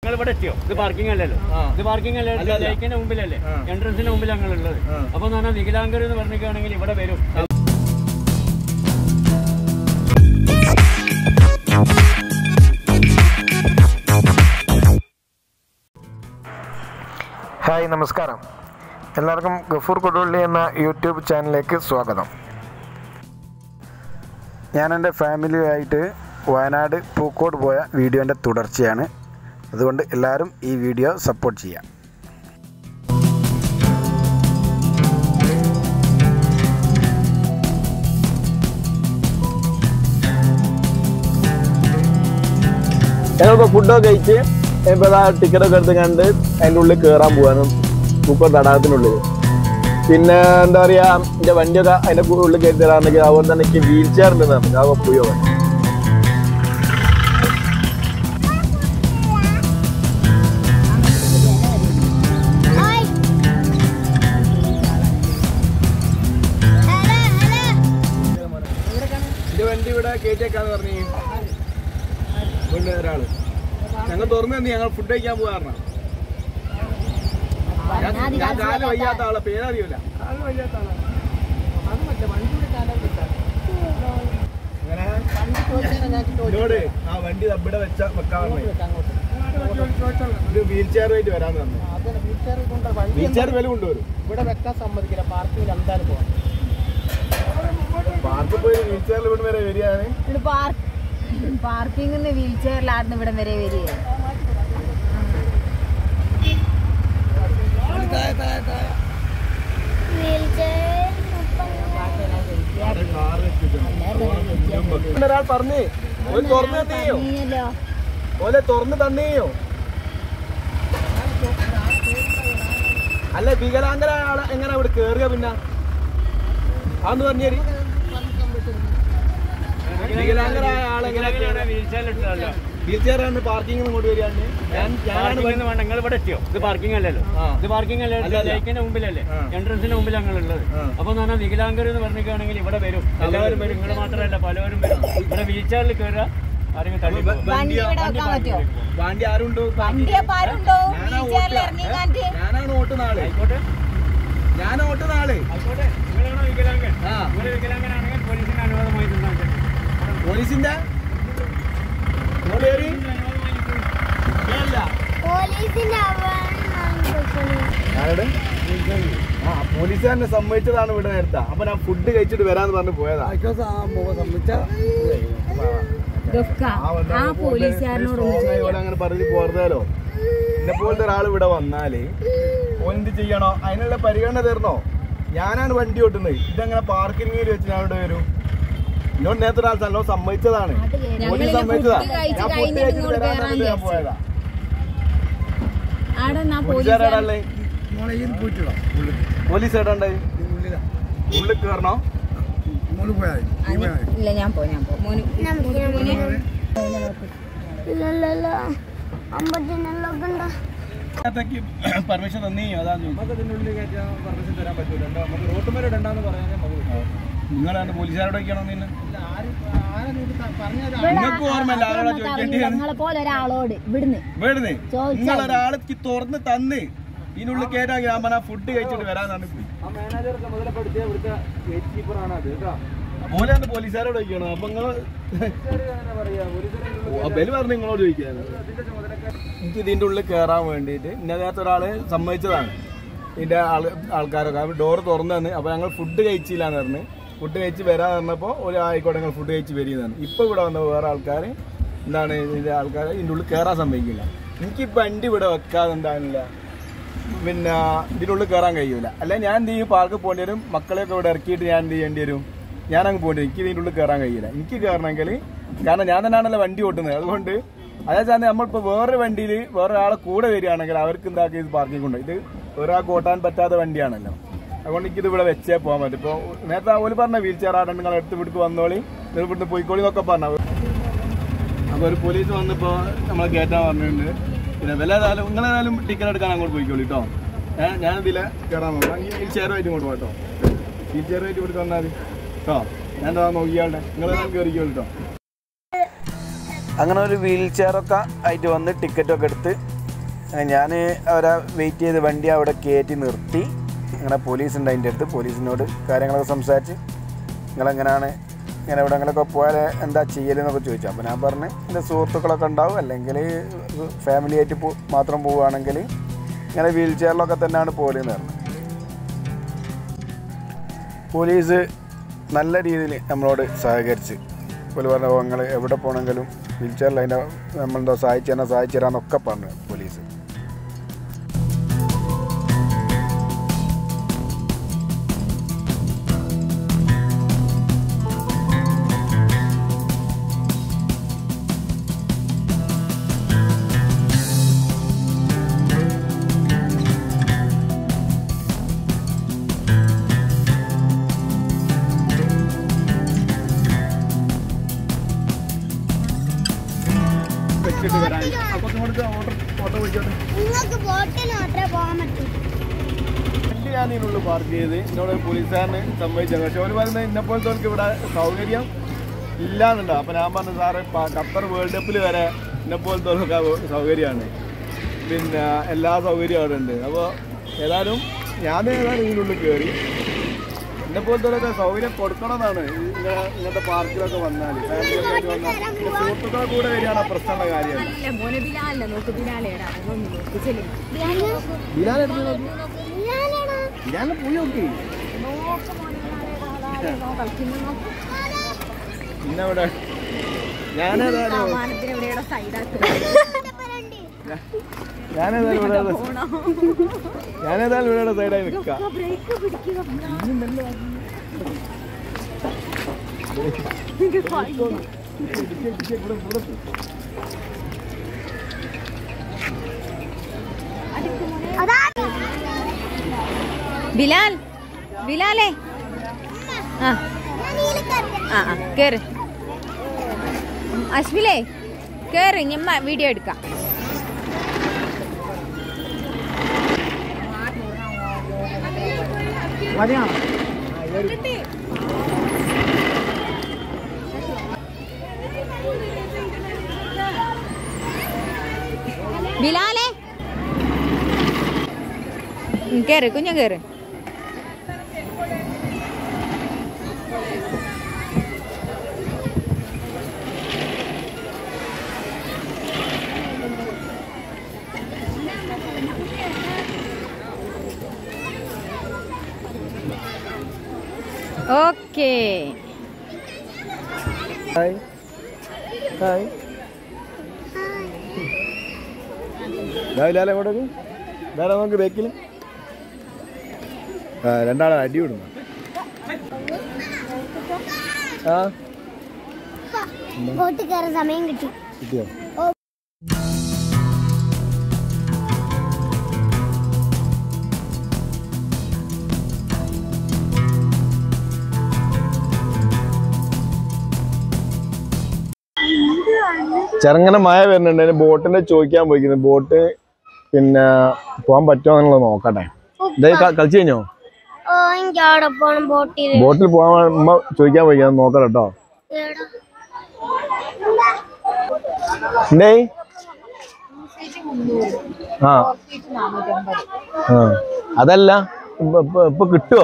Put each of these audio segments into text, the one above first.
നിങ്ങൾ ഇവിടെ എത്തിയോ ഇത് പാർക്കിംഗ് അല്ലല്ലോ ആ. ഇത് പാർക്കിംഗ് അല്ലേ അല്ല, അല്ല. ലൈക്കിന്റെ മുമ്പിലല്ലേ ആ. എൻട്രൻസിന്റെ മുമ്പിൽ ഞങ്ങൾ ഉള്ളത് ആ. അപ്പൊ എന്ന് പറഞ്ഞാൽ വികലാംഗർ എന്ന് പറഞ്ഞിട്ടാണെങ്കിൽ ഇവിടെ വരും ഹായ് നമസ്കാരം എല്ലാവർക്കും ഗഫൂർ കൊടുവള്ളി എന്ന യൂട്യൂബ് ചാനലിലേക്ക് സ്വാഗതം ഞാൻ എൻ്റെ ഫാമിലിയുമായിട്ട് വയനാട് പൂക്കോട് പോയ വീഡിയോൻ്റെ തുടർച്ചയാണ് അതുകൊണ്ട് എല്ലാവരും ഈ വീഡിയോ സപ്പോർട്ട് ചെയ്യാം ഞങ്ങളിപ്പോ ഫുഡൊക്കെ കഴിച്ച് ഇപ്പൊ ടിക്കറ്റ് ഒക്കെ എടുത്ത് കണ്ട് അതിന്റെ ഉള്ളിൽ കേറാൻ പോവാണ് പൂക്കോട് തടാകത്തിനുള്ളിൽ പിന്നെ എന്താ പറയാ എന്റെ വണ്ടിയൊക്കെ അതിന്റെ ഉള്ളിൽ കയറ്റി തരാണെങ്കിൽ അതുപോലെ തന്നെ എനിക്ക് വീൽ ചെയർ ഉണ്ട് നമുക്ക് അതൊക്കെ പോയി നോക്കാം എന്റെ വണ്ടി ഇവിടെ കയറ്റിയേക്കാന്ന് പറഞ്ഞു ഒരാള് ഞങ്ങൾ തുറന്നു തന്നെ ഞങ്ങൾ ഫുഡ് കഴിക്കാൻ പോകാറുണ്ട് ഞാൻ കാല് വയ്യാത്ത ആളെ പേരറിയൂല അങ്ങനെ എന്നോട് ആ വണ്ടി ഇവിടെ വെച്ച വെക്കാൻ പറഞ്ഞു ഒരു വീൽ ചെയർ ആയിട്ട് വരാന്ന് പറഞ്ഞു വീൽ ചെയർ വില കൊണ്ടുവരും ഇവിടെ വെക്കാൻ സമ്മതിക്കില്ല പാർക്കിംഗ് എന്തായാലും പോവാം പാർക്കിൽ പോയി വീൽ ചെയറിൽ ഇവിടെ വരെ വരികയാണ് ഇവിടെ പാർക്ക് പാർക്കിംഗ് വീൽ ചെയറിലായിരുന്നു ഇവിടെ വരെ വരിക കാർ ഒരാൾ പറഞ്ഞേ ഓല് തുറന്നു തന്നെയോ നീയല്ലോ ഓലെ തുറന്ന് തന്നെയോ അല്ല വികലാംഗരായ ആളെ എങ്ങനെ അവിടെ കേറുക പിന്നെ അന്ന് പറഞ്ഞേരി വികലാംഗരായ ആളെങ്ങനെ വീൽ ചെയറിലിട്ടല്ലോ വീൽ ചെയർ ആണ് പാർക്കിംഗ് ഇങ്ങോട്ട് വരികയാണ് ഞാൻ ഞാനാണ് പാർക്കിംഗ് വേണ്ട നിങ്ങൾ ഇവിടെ എത്തിയോ ഇത് പാർക്കിംഗ് അല്ലല്ലോ ആ. ഇത് പാർക്കിംഗ് അല്ലേ അല്ല, അല്ല. ലൈക്കിന്റെ മുമ്പിലല്ലേ ആ. എൻട്രൻസിന്റെ മുമ്പിൽ ഞങ്ങൾ ഉള്ളത് ആ. അപ്പൊ എന്ന് പറഞ്ഞാൽ വികലാംഗർ എന്ന് പറഞ്ഞിട്ടാണെങ്കിൽ ഇവിടെ വരും എല്ലാവരും വരും നിങ്ങൾ മാത്രമല്ല പലവരും വരും ഇവിടെ വീൽ ചെയറിൽ കയറുക ആരെങ്കിലും തള്ളി പോകും. വണ്ടി ഇവിടെ വെക്കാൻ പറ്റുമോ വണ്ടി ആരുണ്ടോ വണ്ടി അപ്പൊ ആരുണ്ടോ വീൽ ചെയറിൽ ഇറങ്ങിക്കാണ്ട് ഞാനാണ് ഓട്ടുന്ന ആള് ആയിക്കോട്ടെ ഞാൻ ഓട്ടുന്ന ആള് ആയിക്കോട്ടെ നിങ്ങളാണോ വികലാംഗൻ ആ. നിങ്ങൾ വികലാംഗനാണെങ്കിൽ പോലീസിന് അനുവാദമായി തന്നാൽ പോലീസിന്റെ ഇങ്ങോട്ട് കേറി. ഇല്ല. ആരോട്? ആ പോലീസുകാരനെ സമ്മതിച്ചതാണ് ഇവിടെ നേരത്തെ അപ്പൊ ഞാൻ ഫുഡ് കഴിച്ചിട്ട് വരാന്ന് പറഞ്ഞ് പോയതാ ഗഫ്ക ആ പോലീസുകാരനോട് ഒന്ന് സ്ട്രോങ് ആയി ചോദിക്കാം. ഓലെ അങ്ങനെ പറഞ്ഞ് പോർത്താലോ എന്നെ പോലത്തെ ഒരാൾ ഇവിടെ വന്നാല് ഓൻ എന്ത് ചെയ്യണോ അതിനുള്ള പരിഗണന തരണോ ഞാനാണ് വണ്ടി ഓട്ടുന്നത് ഇതങ്ങനെ പാർക്കിങ്ങിൽ വെച്ച് ഞാൻ ഇവിടെ വരും എന്നോട് നേരത്തെ ഒരാൾ നല്ലോ സമ്മതിച്ചതാണ് ഞങ്ങളിത് പോലീസ് സമ്മതിച്ചതാ ഫുഡ് കഴിച്ച് ഞാൻ ഫുഡ് കഴിഞ്ഞിട്ട് കഴിച്ചിട്ട് ഇങ്ങോട്ട് വരാന്ന് കയറാൻ പറഞ്ഞിട്ട് ഞാൻ പോയതാ ആടെ നാ പോലീസുകാരാ പോലീസുകാരൻ പോലീസ് എവിടെ ഉണ്ട് ഉള്ളിൽ കയറണോ ഇല്ല ഞാൻ പോ ഞാൻ പോ മോന് മോന് അതിനകത്തേക്ക് പെർമിഷൻ തന്നെയോ അതാ നമുക്ക് ഇതിനുള്ളിൽ കയറ്റാൻ പെർമിഷൻ തരാൻ പറ്റൂല എന്താ നമുക്ക് റോട്ട് മേലെ ഇടണ്ടെന്ന് പറയാനേ നമുക്ക് നിങ്ങളാണ് പോലീസുകാരോട് വയ്ക്കണം നിന്ന് നിങ്ങൾക്ക് ഓർമ്മയില്ല ആരോടാ ചോദിക്കേണ്ടി നിങ്ങളെ പോലെ ഒരാളോട് ഇവിടുന്ന് വേടുന്നേ ചോദിച്ചാ നിങ്ങൾ ഒരാൾക്ക് തുറന്ന് തന്ന് ഇതിനുള്ളിൽ കയറ്റാൻ ഞാൻ പറഞ്ഞ ഫുഡ് കഴിച്ചിട്ട് വരാന്നാണ് പോയി ഓലാണ് പോലീസുകാരോട് ചോദിക്കണം അപ്പൊ നിങ്ങൾ ബലി പറഞ്ഞു നിങ്ങളോട് ചോദിക്കാണ് എനിക്ക് ഇതിന്റെ ഉള്ളിൽ കയറാൻ വേണ്ടിയിട്ട് ഇന്ന നേരത്തെ ഒരാള് സമ്മതിച്ചതാണ് ഇതിന്റെ ആള് ആൾക്കാരൊക്കെ ഡോർ തുറന്നു തന്നെ അപ്പൊ ഞങ്ങൾ ഫുഡ് കഴിച്ചില്ല എന്ന് പറഞ്ഞ് ഫുഡ് കഴിച്ച് വരാൻ പറഞ്ഞപ്പോ ഒരു ആയിക്കോട്ടെ ഞങ്ങൾ ഫുഡ് കഴിച്ച് വരികയാണ് ഇപ്പൊ ഇവിടെ വന്ന വേറെ ആൾക്കാർ എന്താണ് ഇതിന്റെ ആൾക്കാർ ഇതിന്റെ ഉള്ളിൽ കയറാൻ സമ്മതിക്കില്ല എനിക്ക് ഈ വണ്ടി ഇവിടെ വെക്കാതെ എന്താണില്ല പിന്നെ ഇതിനുള്ളിൽ കയറാൻ കഴിയൂല അല്ല ഞാൻ എന്ത് ചെയ്യും പാർക്ക് പോകേണ്ടി വരും മക്കളെയൊക്കെ ഇവിടെ ഇറക്കിയിട്ട് ഞാൻ എന്ത് ചെയ്യേണ്ടി വരും ഞാൻ അങ്ങ് പോകേണ്ടി വരും എനിക്ക് ഇതിൻ്റെ ഉള്ളിൽ കയറാൻ കഴിയില്ല എനിക്ക് കയറണമെങ്കിൽ കാരണം ഞാൻ തന്നെയാണല്ലോ വണ്ടി ഓട്ടുന്നത് അതുകൊണ്ട് അതായത് നമ്മളിപ്പോൾ വേറൊരു വണ്ടിയിൽ വേറെ ആളെ കൂടെ വരികയാണെങ്കിൽ അവർക്ക് എന്താക്കി ഇത് പാർക്കിംഗ് കൊണ്ട് ഇത് ഒരാൾക്ക് ഓട്ടാൻ പറ്റാത്ത വണ്ടിയാണല്ലോ അതുകൊണ്ട് എനിക്കിത് ഇവിടെ വെച്ചേ പോകാൻ പറ്റും ഇപ്പോൾ നേരത്തെ ഓല് പറഞ്ഞ വീൽ ചെയർ ആടെ നിങ്ങൾ എടുത്ത് വിട്ട് വന്നോളി നിങ്ങൾ ഇവിടുന്ന് പോയിക്കോളി എന്നൊക്കെ പറഞ്ഞു അപ്പോൾ ഒരു പോലീസ് വന്നപ്പോൾ നമ്മളെ കയറ്റാൻ പറഞ്ഞിട്ടുണ്ട് പിന്നെ വില ഏതായാലും നിങ്ങളേതായാലും ടിക്കറ്റ് എടുക്കാൻ അങ്ങോട്ട് പോയിക്കോളി കേട്ടോ ഏഹ് ഞാനിതിൽ കയറാൻ നോക്കാം ഈ വീൽ ചെയറുമായിട്ട് ഇങ്ങോട്ട് പോകട്ടോ വീൽ ചെയറുമായിട്ട് ഇവിടുത്തെ വന്നാൽ മതി കേട്ടോ ഞാൻ എന്താ നോക്കിയാളുടെ നിങ്ങളേതായാലും കയറിക്കോളി കേട്ടോ അങ്ങനെ ഒരു വീൽ ചെയറൊക്കെ ആയിട്ട് വന്ന് ടിക്കറ്റൊക്കെ എടുത്ത് ഞാൻ അവരെ വെയിറ്റ് ചെയ്ത് വണ്ടി അവിടെ കയറ്റി നിർത്തി അങ്ങനെ പോലീസ് ഉണ്ട് അതിൻ്റെ അടുത്ത് പോലീസിനോട് കാര്യങ്ങളൊക്കെ സംസാരിച്ച് നിങ്ങളെങ്ങനെയാണ് ഇങ്ങനെ എവിടെങ്കിലൊക്കെ പോയാൽ എന്താ ചെയ്യലെന്നൊക്കെ ചോദിച്ചു അപ്പോൾ ഞാൻ പറഞ്ഞു എൻ്റെ സുഹൃത്തുക്കളൊക്കെ ഉണ്ടാവും അല്ലെങ്കിൽ ഫാമിലി ആയിട്ട് പോ മാത്രം പോവുകയാണെങ്കിൽ ഇങ്ങനെ വീൽ ചെയറിലൊക്കെ തന്നെയാണ് പോലെന്ന് പറഞ്ഞു പോലീസ് നല്ല രീതിയിൽ നമ്മളോട് സഹകരിച്ച് പോലെ പറഞ്ഞ നിങ്ങൾ എവിടെ പോകണമെങ്കിലും വീൽ ചെയറിൽ അതിൻ്റെ നമ്മളെന്തോ സഹായിച്ചു തരാൻ സഹായിച്ചു തരാമെന്നൊക്കെ പറഞ്ഞു പോലീസ് വെച്ചിട്ട് വരാൻ അപ്പോൾ ഇങ്ങോട്ട് ഓട്ടോ ഓട്ടോ വിളിച്ചോട്ടെ നിങ്ങൾക്ക് ബോട്ടിൽ മാത്രമേ പോകാൻ പറ്റൂ വണ്ടി ഞാൻ ഇതിനുള്ളിൽ പാർക്ക് ചെയ്ത് എന്നോട് പോലീസുകാരന് സമ്മതിച്ചു പക്ഷെ അവർ പറയുന്നത് ഇന്നെ പോലത്തെ ഇവിടെ സൗകര്യം ഇല്ലാന്നുണ്ടോ അപ്പൊ ഞാൻ പറഞ്ഞു സാറ് പ- ഖത്തർ വേൾഡ് കപ്പിൽ വരെ എന്നെ പോലത്തെ സൗകര്യമാണ് പിന്നെ എല്ലാ സൗകര്യവും അവിടെ ഉണ്ട് അപ്പോൾ ഏതായാലും ഞാൻ ഏതായാലും ഇതിനുള്ളിൽ കയറി എന്നെ പോലത്തെ സൗകര്യം കൊടുക്കണമെന്നാണ് ഇങ്ങനെ ഇങ്ങനത്തെ പാർക്കിലൊക്കെ വന്നാൽ ഫാമിലിയൊക്കെ ആയിട്ട് വന്നാൽ പിന്നെ സുഹൃത്തുക്കളെ കൂടെ വരികയാണ് പ്രശ്നമുള്ള കാര്യമല്ല ഇല്ല മോനെ ബിലാലല്ല നോക്ക് ബിലാലേടാ ഒന്ന് നോക്ക് ചെല്ലു ബിലാലെടുത്ത് നോക്കി ബിലാലെ പോയി നോക്കി പിന്നെ അവിടെ ഞാനേതായാലും വിമാനത്തിന് എവിടെയുടെ സൈഡാക്കുക ഞാനേതായാലും ഇവിടെ ഞാനേതായാലും ഇവിടെ സൈഡായി നിൽക്കാം ബ്രേക്ക് പിടിക്കുക ബിലാൽ ബിലാലേ ആ ആ ആ കേറ് അശ്വിലേ കേറ് ഞമ്മ വീഡിയോ എടുക്കാം ബിലാലേ ഉം, കേറ് കുഞ്ഞു കേറ് ഓക്കേ ഹായ് ഹായ് രാവിലെ എങ്ങോട്ടേക്ക് വേറെ നമുക്ക് ബേക്കിൽ ആ രണ്ടാളെ അടി വിടുന്നു ആ ബോട്ടിൽ കയറാൻ സമയം കിട്ടി കിട്ടിയോ ചെറുങ്ങനെ മഴ വരുന്നുണ്ട് അതിന് ബോട്ടിന്റെ ചോദിക്കാൻ പോയിക്കുന്നത് ബോട്ട് പിന്നെ പോകാൻ പറ്റുമോ എന്നുള്ളത് നോക്കട്ടെ ഇതേ കളിച്ചു കഴിഞ്ഞോ ഓ എനിക്ക് അവിടെ പോണം ബോട്ടിൽ ബോട്ടിൽ പോകാൻ ഉമ്മ ചോദിക്കാൻ പോയിക്കാൻ നോക്കട്ടെ കേട്ടോ എന്തേ ആ ആ അതല്ല ഇപ്പൊ- ഇപ്പൊ- ഇപ്പൊ കിട്ടുമോ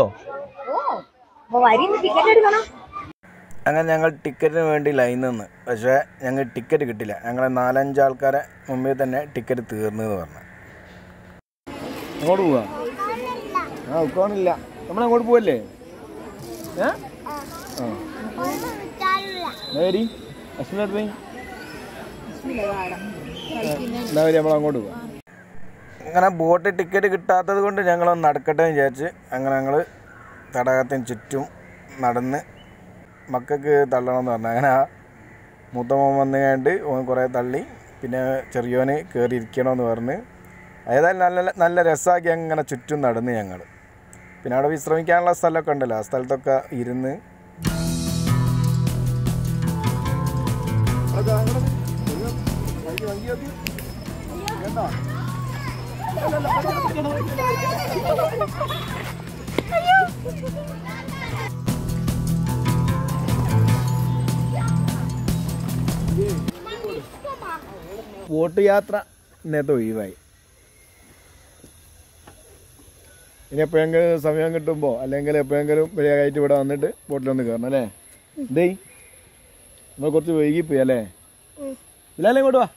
അങ്ങനെ ഞങ്ങൾ ടിക്കറ്റിന് വേണ്ടി ലൈൻ നിന്ന് പക്ഷേ ഞങ്ങൾ ടിക്കറ്റ് കിട്ടില്ല ഞങ്ങൾ നാലഞ്ച് ആൾക്കാരെ മുമ്പിൽ തന്നെ ടിക്കറ്റ് തീർന്നു എന്ന് പറഞ്ഞു അങ്ങോട്ട് പോവാ ആ ഉൾക്കാണില്ല നമ്മൾ അങ്ങോട്ട് പോവല്ലേ ഏ ആ വരി അശ്വിനെ പോയി എന്നാ വരി നമ്മൾ അങ്ങോട്ട് പോവാം അങ്ങനെ ബോട്ട് ടിക്കറ്റ് കിട്ടാത്തത് കൊണ്ട് ഞങ്ങളൊന്ന് നടക്കട്ടെ എന്ന് വിചാരിച്ച് അങ്ങനെ ഞങ്ങൾ തടാകത്തിന് ചുറ്റും നടന്ന് മക്കൾക്ക് തള്ളണമെന്ന് പറഞ്ഞു അങ്ങനെ ആ മൂത്ത മോൻ വന്നു കഴിഞ്ഞിട്ട് ഓൻ കുറേ തള്ളി പിന്നെ ചെറിയോന് കയറി ഇരിക്കണമെന്ന് പറഞ്ഞ് ഏതായാലും നല്ല നല്ല രസമാക്കി അങ്ങനെ ചുറ്റും നടന്ന് ഞങ്ങൾ പിന്നെ അവിടെ വിശ്രമിക്കാനുള്ള സ്ഥലമൊക്കെ ഉണ്ടല്ലോ ആ സ്ഥലത്തൊക്കെ ഇരുന്ന് ബോട്ട് യാത്ര ഇന്നത്തെ ഒഴിവായി ഇനി എപ്പോഴെങ്കിലും സമയം കിട്ടുമ്പോൾ അല്ലെങ്കിൽ എപ്പോഴെങ്കിലും വേഗമായിട്ട് ഇവിടെ വന്നിട്ട് ബോട്ടിലൊന്ന് കയറണം അല്ലേ എന്തേ നമ്മൾ കുറച്ച് വൈകിപ്പോയി അല്ലേ ഇല്ലല്ലേ ഇങ്ങോട്ട് വാ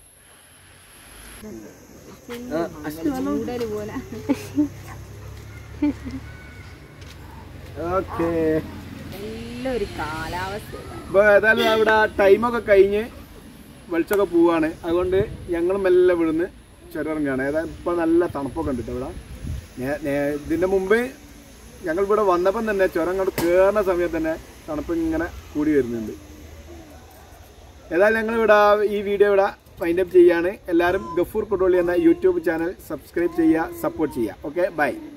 ഓക്കേ നല്ലൊരു കാലാവസ്ഥ ഇപ്പോൾ ഏതായാലും അവിടെ ടൈമൊക്കെ കഴിഞ്ഞ് വെളിച്ചമൊക്കെ പോവാണ് അതുകൊണ്ട് ഞങ്ങൾ മെല്ലെ വിടുന്ന് ചുരമിറങ്ങുകയാണ് ഏതായാലും ഇപ്പോൾ നല്ല തണുപ്പൊക്കെ ഉണ്ട് ട്ടോ ഇവിടെ നേ- നേ- ഇതിൻ്റെ മുമ്പ് ഞങ്ങൾ ഇവിടെ വന്നപ്പം തന്നെ ചുരം അങ്ങോട്ട് കയറുന്ന സമയത്ത് തന്നെ തണുപ്പ് ഇങ്ങനെ കൂടി വരുന്നുണ്ട് ഏതായാലും ഞങ്ങൾ ഇവിടെ ഈ വീഡിയോ ഇവിടെ ഫൈൻഡ് അപ്പ് ചെയ്യാണ് എല്ലാവരും ഗഫൂർ കുട്ടോളി എന്ന യൂട്യൂബ് ചാനൽ സബ്സ്ക്രൈബ് ചെയ്യുക സപ്പോർട്ട് ചെയ്യുക ഓക്കെ ബൈ